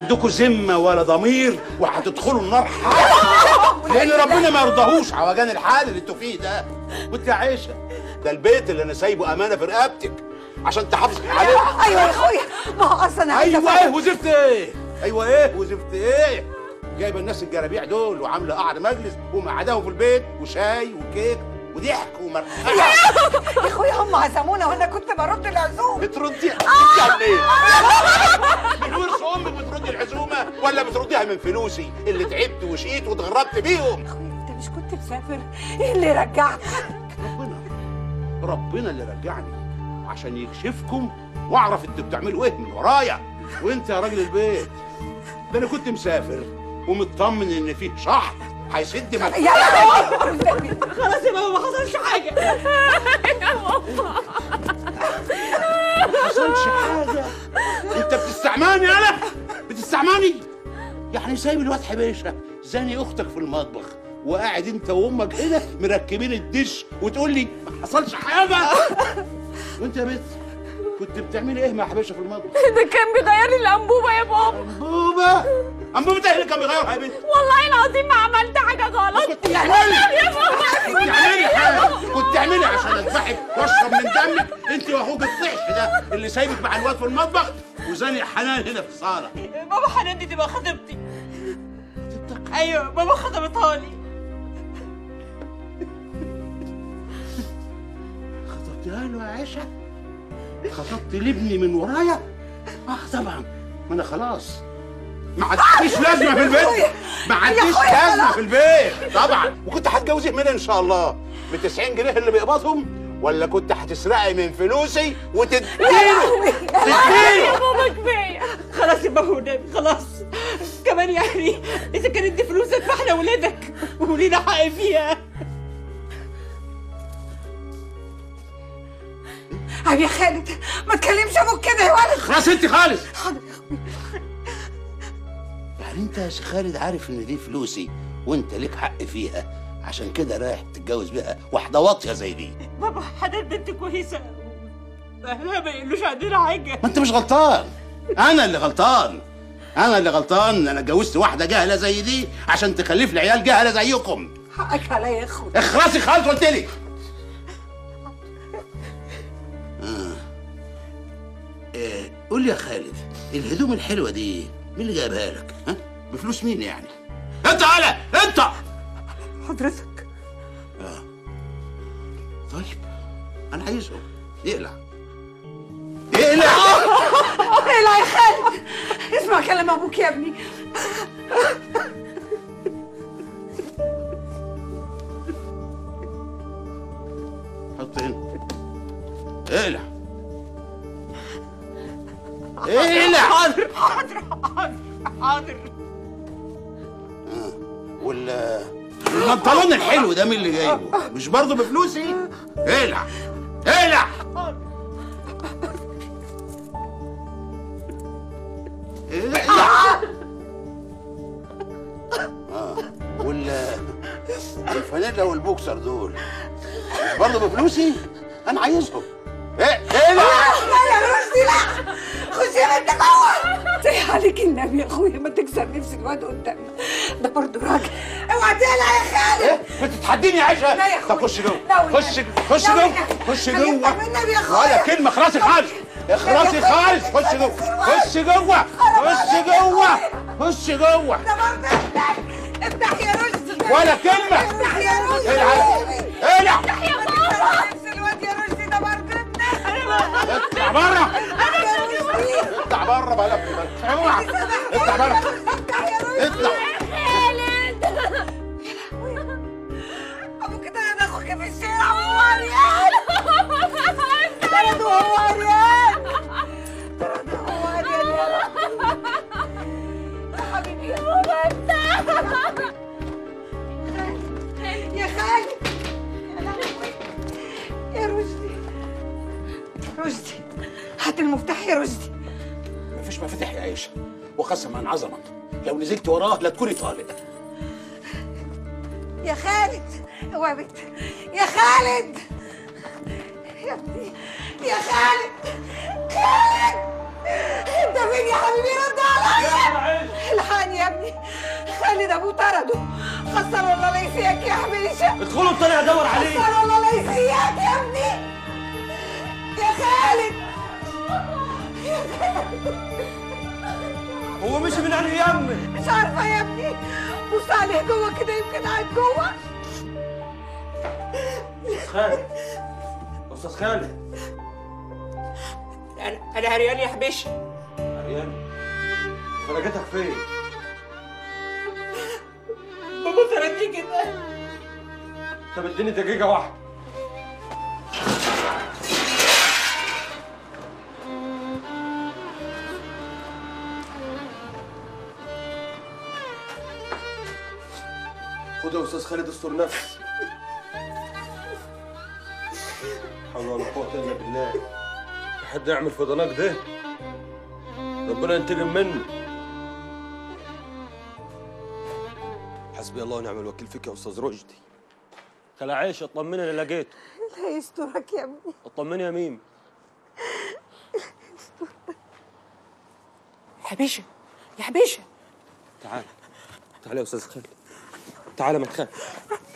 عندكم ذمه ولا ضمير وهتدخلوا النار حالا لان ربنا ما يرضاهوش عوجان الحال اللي انتوا فيه ده وانت يا عيشه ده البيت اللي انا سايبه امانه في رقبتك عشان تحافظي عليه ايوه يا اخويا ما هو اصلا أنا عايزه ايوه أفهم. ايه وزفت ايه ايوه ايه وزفت ايه جايبه الناس الجرابيع دول وعامله قعده مجلس ومقعداهم في البيت وشاي وكيك وضحك ومرقعه يا اخويا هم عزمونا وانا كنت برد العزوم بتردي بتردي منين؟ من ورث امك بتردي العزومه ولا بترديها من فلوسي اللي تعبت وشقيت واتغربت بيهم؟ اخويا انت مش كنت مسافر ايه اللي رجعك ربنا ربنا اللي رجعني عشان يكشفكم واعرف انتوا بتعملوا ايه من ورايا وانت يا راجل البيت ده انا كنت مسافر ومطمن ان فيه شحط هيسد يا مكان لهوي خلاص يا بابا ما حصلش حاجه ما حصلش حاجه انت بتستعماني انا بتستعماني يعني سايب الواد حبيشه زاني اختك في المطبخ وقاعد انت وامك هنا مركبين الدش وتقول لي ما حصلش حاجه وانت يا بنت كنت بتعملي ايه مع حبيشه في المطبخ ده كان بيغير لي الانبوبه يا بابا انبوبه انبوبه ايه اللي كان بيغيرها يا بنت والله العظيم ما عملت حاجه غلط كنت تعملي يا بابا كنت تعملي حاجه كنت تعملي عشان اذبحك واشرب من دمك انت واخوك الطيح ده اللي سايبك مع الواد في المطبخ وزاني حنان هنا في الصاله بابا حنان دي تبقى خطيبتي ايوه بابا خطبتها لي خطبتها له يا عائشة خطبت لابني من ورايا اه طبعا ما انا خلاص ما عنديش لازمه في البيت ما عنديش لازمه في البيت طبعا وكنت هتجوزيه منين ان شاء الله ب 90 جنيه اللي بيقبضهم ولا كنت هتسرقي من فلوسي وتديله تديله بابا كفايه خلاص يا بابا والنبي خلاص كمان يعني اذا كانت دي فلوسك فاحنا ولادك ولينا حق فيها عيب يا خالد ما تكلمش ابوك كده يا ولد خلاص انت خالص حاضر يا اخويا يعني انت يا شيخ خالد عارف ان دي فلوسي وانت ليك حق فيها عشان كده رايح تتجوز بيها واحده واطيه زي دي بابا حنان بنت كويسه اهلها ما يقولوش عندنا حاجه ما انت مش غلطان انا اللي غلطان انا اللي غلطان ان انا اتجوزت واحده جهله زي دي عشان تخلف لي عيال جهله زيكم حقك عليا يا اخويا اخلصي خالص قلت لك آه. آه، قول لي يا خالد الهدوم الحلوه دي مين اللي جايبها لك ها بفلوس مين يعني انت على انت حضرتك طيب انا عايزهم اقلع اقلع لا يا خالد اسمع كلام ابوك يا ابني حط هنا اقلع اقلع حاضر حاضر حاضر حاضر وال البنطلون الحلو ده مين اللي جايبه؟ مش برضه بفلوسي؟ اقلع اقلع اقلع اه وال الفانيلا والبوكسر دول مش برضه بفلوسي؟ انا عايزهم ايه اقلع لا يا رشدي لا خش يا بنت جوه زي عليك النبي يا اخويا ما تكسر نفس الواد قدامنا ده برضه راجل اوعى تقلع يا خالد ايه بتتحديني يا عائشه لا يا أخويا. طب خش جوه لا والنبي. خش خش لا جوه والنبي. خش خليك جوه طب والنبي يا أخويا. ولا كلمه خلاص خالص اخلصي يا أخويا. خالص خش جوه خش جوه خش جوه خش جوه ده برضه افتح افتح يا رشدي ولا كلمة. افتح يا رشدي العب العب يا بابا نفس الواد يا رشدي ده برضه ابنك اطلع بره يا رشدي اطلع بره بقى اوعى اطلع بره افتح يا رشدي اطلع خالد ابوك ده انا اخوك في الشارع وهو عريان طرد وهو عريان طرد وهو عريان يا رب يا حبيبي يا يا خالد يا لهوي يا رشدي رشدي هات المفتاح يا رشدي مفيش مفاتيح يا عيشه وقسما عظما لو نزلت وراه لا تكوني طالق يا خالد اوعى بنت يا خالد يا ابني يا خالد خالد انت فين يا حبيبي رد عليا خالد ابو طرده خسر الله لا يسيك يا حبيشه ادخلوا الطريق ادور عليه خسر الله لا يسيك يا ابني يا خالد هو مشي من انهي يمي مش عارفه يا ابني بص عليه جوه كده يمكن قاعد جوه خالد استاذ خالد انا انا هريان يا حبيش عريان انا لقيتك فين بابا طردني كده طب اديني دقيقه واحده خد يا استاذ خالد استر نفس حول ولا قوه الا بالله حد يعمل في ضناك ده ربنا ينتقم منه حسبي الله ونعم الوكيل فيك يا استاذ رشدي خلع عيش اطمني اللي لقيته لا يسترك يا ابني اطمني يا ميم حبيشه يا حبيشه تعال تعال يا استاذ خالد تعال ما تخاف